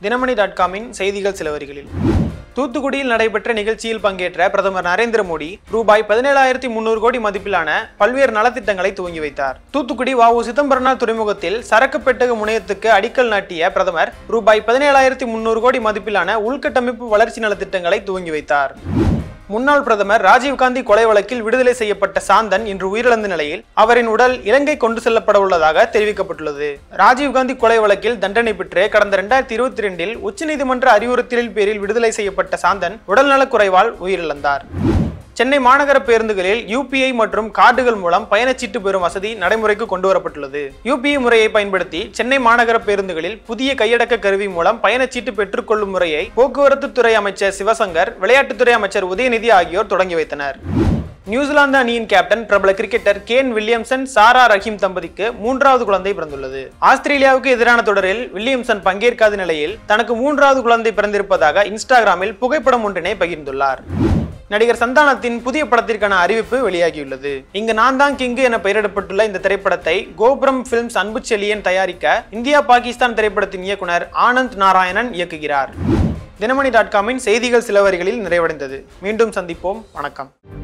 Dinamani dot காமின் செய்திகள் சில வரிகளில் தூத்துக்குடியில் நடைபெற்ற நிகழ்ச்சியில் பங்கேற்ற பிரதமர் நரேந்திர மோடி ரூபாய் பதினேழாயிரத்தி முன்னூறு கோடி மதிப்பிலான பல்வேறு நலத்திட்டங்களை துவங்கி வைத்தார் தூத்துக்குடி வஉ சிதம்பரனார் துறைமுகத்தில் சரக்கு பெட்டக முனையத்துக்கு அடிக்கல் நாட்டிய பிரதமர் ரூபாய் பதினேழாயிரத்தி முன்னூறு கோடி மதிப்பிலான உள்கட்டமைப்பு வளர்ச்சி நலத்திட்டங்களை துவங்கி வைத்தார் முன்னாள் பிரதமர் ராஜீவ்காந்தி கொலை வழக்கில் விடுதலை செய்யப்பட்ட சாந்தன் இன்று உயிரிழந்த நிலையில் அவரின் உடல் இலங்கை கொண்டு செல்லப்பட உள்ளதாக தெரிவிக்கப்பட்டுள்ளது ராஜீவ்காந்தி கொலை வழக்கில் தண்டனை பெற்று கடந்த இரண்டாயிரத்தி இருபத்தி ரெண்டில் உச்சநீதிமன்ற அறிவுறுத்தலின் பேரில் விடுதலை செய்யப்பட்ட சாந்தன் உடல்நலக் குறைவால் உயிரிழந்தார் சென்னை மாநகர பேருந்துகளில் யூபிஐ மற்றும் கார்டுகள் மூலம் பயணச்சீட்டு பெறும் வசதி நடைமுறைக்கு கொண்டு வரப்பட்டுள்ளது யூபிஐ முறையை பயன்படுத்தி சென்னை மாநகர பேருந்துகளில் புதிய கையடக்க கருவி மூலம் பயணச்சீட்டு பெற்றுக்கொள்ளும் முறையை போக்குவரத்து துறை அமைச்சர் சிவசங்கர் விளையாட்டுத்துறை அமைச்சர் உதயநிதி ஆகியோர் தொடங்கி வைத்தனர் நியூசிலாந்து அணியின் கேப்டன் பிரபல cricketer Kane Williamson Sarah Raheem தம்பதிக்கு மூன்றாவது குழந்தை பிறந்துள்ளது ஆஸ்திரேலியாவுக்கு எதிரான தொடரில் வில்லியம்சன் பங்கேற்காத நிலையில் தனக்கு மூன்றாவது குழந்தை பிறந்திருப்பதாக இன்ஸ்டாகிராமில் புகைப்படம் ஒன்றினை பகிர்ந்துள்ளார் நடிகர் சந்தானத்தின் புதிய படத்திற்கான அறிவிப்பு வெளியாகியுள்ளது இங்கு நான் தான் கிங்கு என பெயரிடப்பட்டுள்ள இந்த திரைப்படத்தை கோபுரம் பிலிம்ஸ் அன்பு செல்லியன் தயாரிக்க இந்தியா பாகிஸ்தான் திரைப்படத்தின் இயக்குனர் ஆனந்த் நாராயணன் இயக்குகிறார் தினமணி டாட் காமின் செய்திகள் சில வரிகளில் நிறைவடைந்தது மீண்டும் சந்திப்போம் வணக்கம்